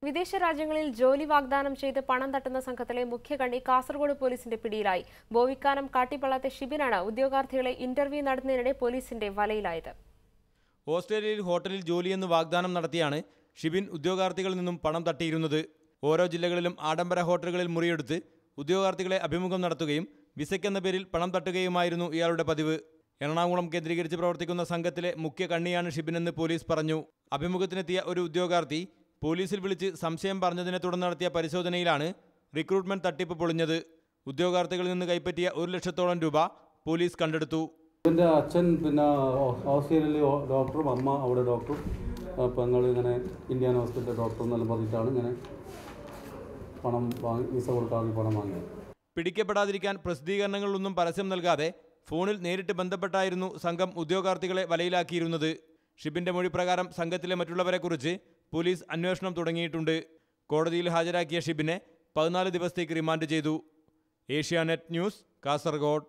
വിദേശ രാജ്യങ്ങളിൽ ജോലി വാഗ്ദാനം ചെയ്ത് പണം തട്ടുന്ന സംഘത്തിലെ മുഖ്യകണ്ണി കാസർഗോഡ് പോലീസിന്റെ പിടിയിലായി ബോവിക്കാനം കാട്ടിപ്പള്ളത്തെ ഷിബിനാണ് ഉദ്യോഗാർത്ഥികളെ ഇന്റർവ്യൂ നടത്തുന്നതിനിടെ പോലീസിന്റെ വലയിലായത് ഓസ്ട്രേലിയയിൽ ഹോട്ടലിൽ ജോലിയെന്ന് വാഗ്ദാനം നടത്തിയാണ് ഷിബിൻ ഉദ്യോഗാർത്ഥികളിൽ നിന്നും പണം തട്ടിയിരുന്നത് ഓരോ ജില്ലകളിലും ആഡംബര ഹോട്ടലുകളിൽ മുറിയെടുത്ത് ഉദ്യോഗാർത്ഥികളെ അഭിമുഖം നടത്തുകയും വിസയ്ക്കെന്ന പേരിൽ പണം തട്ടുകയുമായിരുന്നു ഇയാളുടെ പതിവ് എറണാകുളം കേന്ദ്രീകരിച്ച് പ്രവർത്തിക്കുന്ന സംഘത്തിലെ മുഖ്യ കണ്ണിയാണ് ഷിബിനെന്ന് പോലീസ് പറഞ്ഞു അഭിമുഖത്തിനെത്തിയ ഒരു ഉദ്യോഗാർത്ഥി പോലീസിൽ വിളിച്ച് സംശയം പറഞ്ഞതിനെ തുടർന്ന് നടത്തിയ പരിശോധനയിലാണ് റിക്രൂട്ട്മെന്റ് തട്ടിപ്പ് പൊളിഞ്ഞത് ഉദ്യോഗാർത്ഥികളിൽ നിന്ന് കൈപ്പറ്റിയ ഒരു ലക്ഷത്തോളം രൂപ പോലീസ് കണ്ടെടുത്തു എൻ്റെ അച്ഛൻ പിന്നെ ഓ- ഓസ്ട്രേലിയയിലെ ഓ- ഡോക്ടറും അമ്മ അവിടെ ഡോക്ടറും പെങ്ങൾ ഇങ്ങനെ ഇന്ത്യൻ ഹോസ്പിറ്റൽ ഡോക്ടർ എന്നെല്ലാം പറഞ്ഞിട്ടാണ് ഇങ്ങനെ പണം വാങ്ങി വിസ കൊടുക്കാതെ പണം വാങ്ങിയത് പിടിക്കപ്പെടാതിരിക്കാൻ പ്രസിദ്ധീകരണങ്ങളിലൊന്നും പരസ്യം നൽകാതെ ഫോണിൽ നേരിട്ട് ബന്ധപ്പെട്ടായിരുന്നു സംഘം ഉദ്യോഗാർത്ഥികളെ വലയിലാക്കിയിരുന്നത് ഷിബിന്റെ മൊഴി പ്രകാരം സംഘത്തിലെ മറ്റുള്ളവരെക്കുറിച്ച് പോലീസ് അന്വേഷണം തുടങ്ങിയിട്ടുണ്ട് കോടതിയിൽ ഹാജരാക്കിയ ഷിബിനെ പതിനാല് ദിവസത്തേക്ക് റിമാൻഡ് ചെയ്തു ഏഷ്യാനെറ്റ് ന്യൂസ് കാസർഗോഡ്